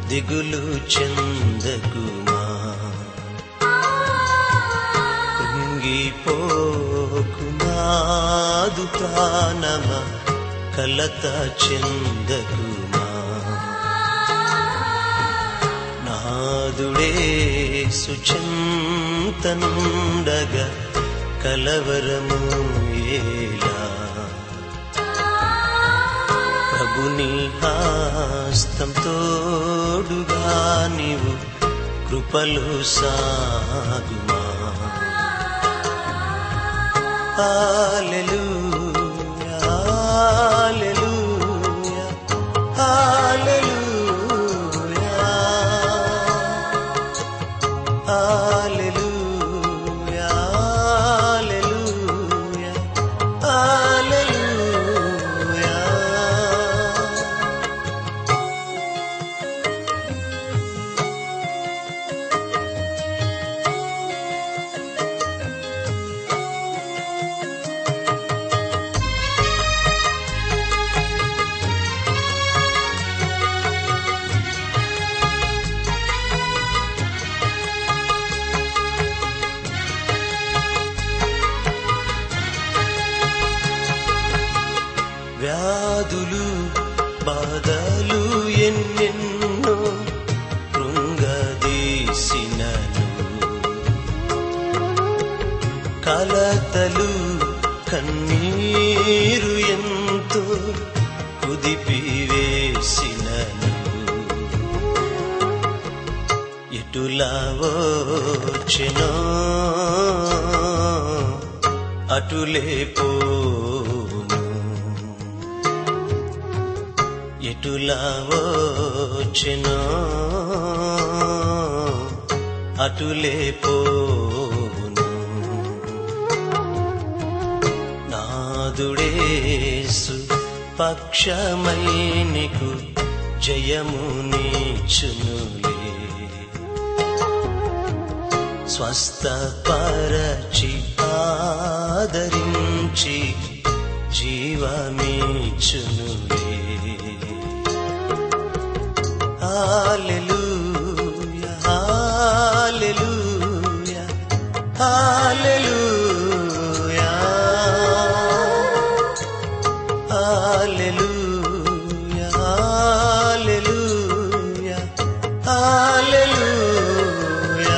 దిగులు చెందకుమా కృంగిపోకునాదు ప్రాణమ కలత చెందకుమా నాదుడే సుచంతనుండగా కలవరము ఏలా ప్రభుని హస్తం తోడుగా నీవు కృపలు సాగుమా హల్లెలూయా హల్లెలూయా హల్లెలూయా హల్లెలూయా హల్లెలూయా హల్లెలూయా వ్యాధులు బాధలు ఎన్నెన్నో కృంగదీసినను కలతలు కన్నీరు ఎంతో కుదిపివేసినను ఎటులా వచ్చెనో అటులే పోను ఎటులా వచ్చెనో అటులే పోను నాదుడేసు పక్షమై నీకు జయము నీచునులే స్వస్థపరచి ఆదరించి జీవమీచునులే హల్లెలూయా హల్లెలూయా హల్లెలూయా హల్లెలూయా హల్లెలూయా హల్లెలూయా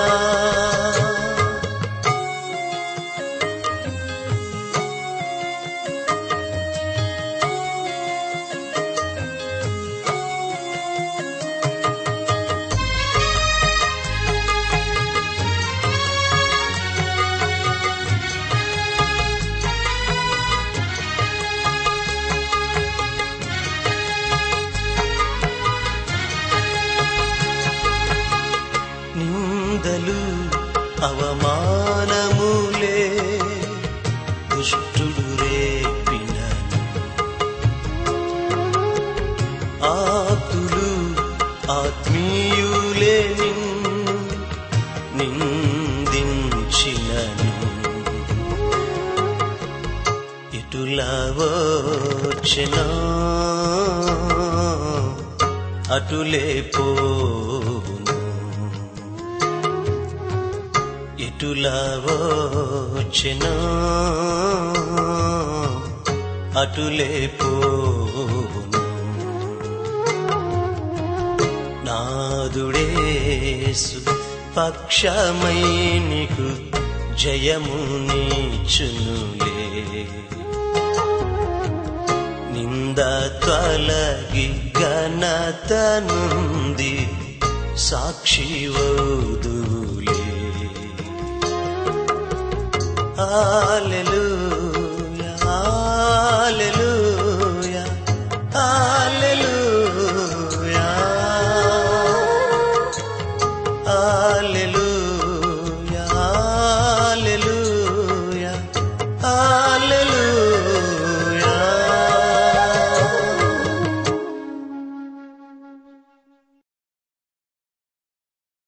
నిందలు అవమానములే దుష్టుడు రేపినను ఆతులు ఆత్మీయులే నిన్ను నిందించినను ఇటులా వచ్చినా అటులే పోను ఎటులా వచ్చినా అటులే పోను నాదుడేసు పక్షమై నీకు జయము నీచునులే నింద తొలగి ఘనత నుండి సాక్షివౌదులే హల్లెలూయా హల్లెలూయా హల్లెలూయా హల్లెలూయా హల్లెలూయా హల్లెలూయా